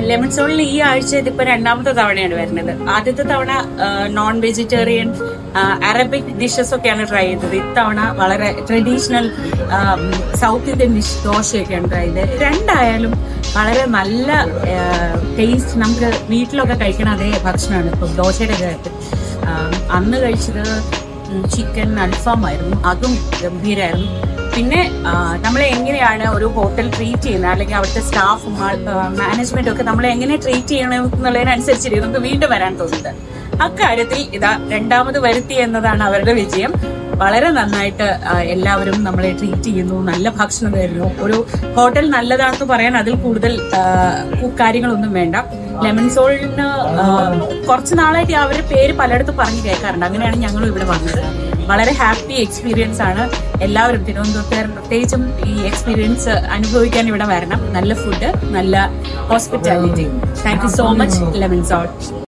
lemon സോളിൽ ഈ ആഴ്ച ഇതിപ്പോ രണ്ടാമത്തെ തവണയാണ് വരുന്നത് ആദ്യത്തെ തവണ നോൺ വെജിറ്റേറിയൻ അറബിക് ഡിഷസ് ഒക്കെയാണ് ട്രൈ ചെയ്തത് ഇത്തവണ വളരെ ട്രഡീഷണൽ സൗത്ത് ഇന്ത്യൻ ഡിഷ് ദോശയൊക്കെയാണ് ട്രൈ ചെയ്തത് രണ്ടായാലും വളരെ നല്ല ടേസ്റ്റ് നമുക്ക് വീട്ടിലൊക്കെ കഴിക്കണ അതേ ഭക്ഷണമാണ് ഇപ്പൊ ദോശയുടെ കാര്യത്തിൽ ആ, അന്ന് കഴിച്ചത് ചിക്കൻ അൽഫാം ആയിരുന്നു അതും ഗംഭീരമായിരുന്നു പിന്നെ ആ, നമ്മളെ എങ്ങനെയാണ് ഒരു ഹോട്ടൽ ട്രീറ്റ് ചെയ്യുന്നത് അല്ലെങ്കിൽ അവിടുത്തെ സ്റ്റാഫും മാനേജ്മെന്റും ഒക്കെ നമ്മളെ എങ്ങനെ ട്രീറ്റ് ചെയ്യണം എന്നുള്ളതിനനുസരിച്ചിരിക്കും നമുക്ക് വീണ്ടും വരാൻ തോന്നുന്നത് അക്കാര്യത്തിൽ ഇതാ രണ്ടാമത് വരുത്തി എന്നതാണ് അവരുടെ വിജയം വളരെ നന്നായിട്ട് ആ, എല്ലാവരും നമ്മളെ ട്രീറ്റ് ചെയ്യുന്നു നല്ല ഭക്ഷണം തരുന്നു ഒരു ഹോട്ടൽ നല്ലതാണെന്ന് പറയാൻ അതിൽ കൂടുതൽ ആ, കാര്യങ്ങളൊന്നും വേണ്ട ലെമൺ സോളിന് കുറച്ച് നാളായിട്ട് അവരുടെ പേര് പലയിടത്തും പറഞ്ഞു കേൾക്കാറുണ്ട് അങ്ങനെയാണ് ഞങ്ങളും ഇവിടെ വന്നത് വളരെ ഹാപ്പി എക്സ്പീരിയൻസ് ആണ് എല്ലാവരും തിരുവനന്തപുരത്തുകാർ പ്രത്യേകിച്ചും ഈ എക്സ്പീരിയൻസ് അനുഭവിക്കാൻ ഇവിടെ വരണം നല്ല ഫുഡ് നല്ല hospitality thank you so much lemon salt